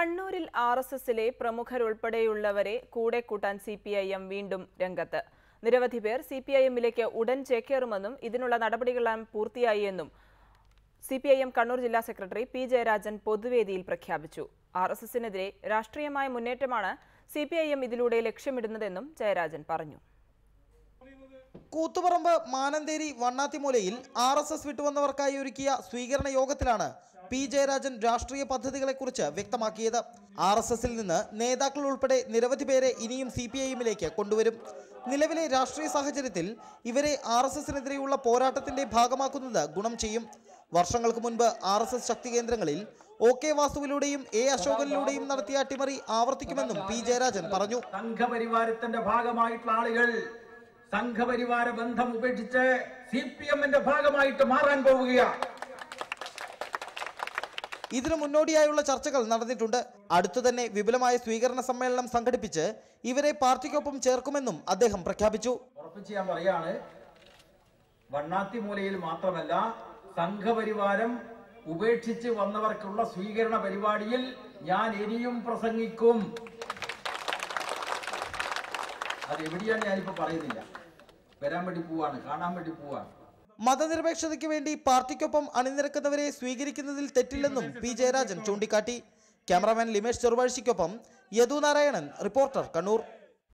കണ്ണൂരിൽ R S എസിലെ പ്രമുഖരുൾപ്പെടെയുള്ളവരെ കൂടെ കൂട്ടാൻ സി പി ഐ എം വീണ്ടും രംഗത്ത് നിരവധി പേർ സി പി ഐ എമ്മിലേക്ക് ഉടൻ ചേക്കേറുമെന്നും ഇതിനുള്ള നടപടികളെല്ലാം പൂർത്തിയായി എന്നും C P I M Kannur ജില്ലാ സെക്രട്ടറി പി ജയരാജൻ പൊതുവേദിയിൽ പ്രഖ്യാപിച്ചു ആർ എസ് എസിനെതിരെ രാഷ്ട്രീയമായ മുന്നേറ്റമാണ് സി പി ഐ എം ഇതിലൂടെ ലക്ഷ്യമിടുന്നതെന്നും ജയരാജൻ പറഞ്ഞു കൂത്തുപറമ്പ് മാനന്തേരി വണ്ണാത്തിമൂലയിൽ ആർ എസ് എസ് വിട്ടുവന്നവർക്കായി ഒരുക്കിയ സ്വീകരണ യോഗത്തിലാണ് പി ജയരാജൻ രാഷ്ട്രീയ പദ്ധതികളെക്കുറിച്ച് വ്യക്തമാക്കിയത് ആർ എസ് എസിൽ നിന്ന് നേതാക്കൾ ഉൾപ്പെടെ നിരവധി പേരെ ഇനിയും സി പി ഐ എമ്മിലേക്ക് കൊണ്ടുവരും നിലവിലെ രാഷ്ട്രീയ സാഹചര്യത്തിൽ ഇവരെ ആർ എസ് എസിനെതിരെയുള്ള പോരാട്ടത്തിന്റെ ഭാഗമാക്കുന്നത് ഗുണം ചെയ്യും വർഷങ്ങൾക്ക് മുൻപ് ആർ എസ് എസ് ശക്തി കേന്ദ്രങ്ങളിൽ ഒ കെ വാസുവിലൂടെയും എ അശോകനിലൂടെയും നടത്തിയ അട്ടിമറി ആവർത്തിക്കുമെന്നും പി ജയരാജൻ പറഞ്ഞു സംഘപരിവാരത്തിന്റെ ഭാഗമായിട്ടുള്ള ആളുകൾ സംഘപരിവാര ബന്ധം ഉപേക്ഷിച്ച് സി പി എമ്മിന്റെ ഭാഗമായിട്ട് മാറാൻ പോവുകയാണ് ഇതിനു മുന്നോടിയായുള്ള ചർച്ചകൾ നടന്നിട്ടുണ്ട് അടുത്തു തന്നെ വിപുലമായ സ്വീകരണ സമ്മേളനം സംഘടിപ്പിച്ച് ഇവരെ പാർട്ടിക്കൊപ്പം ചേർക്കുമെന്നും അദ്ദേഹം പ്രഖ്യാപിച്ചു ഉറപ്പിച്ച് ഞാൻ പറയാണ് വണ്ണാത്തിമൂലയിൽ മാത്രമല്ല സംഘപരിവാരം ഉപേക്ഷിച്ച് വന്നവർക്കുള്ള സ്വീകരണ പരിപാടിയിൽ ഞാൻ ഇനിയും പ്രസംഗിക്കും അത് എവിടെയാണ് ഞാനിപ്പോ പറയുന്നില്ല വരാൻ വേണ്ടി പോവാണ് കാണാൻ വേണ്ടി പോവാണ് മതനിരപേക്ഷതയ്ക്ക് വേണ്ടി പാർട്ടിക്കൊപ്പം അണിനിരക്കുന്നവരെ സ്വീകരിക്കുന്നതിൽ തെറ്റില്ലെന്നും പി ജയരാജൻ ചൂണ്ടിക്കാട്ടി ക്യാമറാമാൻ ലിമേഷ് ചെറുവാഴ്ചയ്ക്കൊപ്പം യദു നാരായണൻ റിപ്പോർട്ടർ കണ്ണൂർ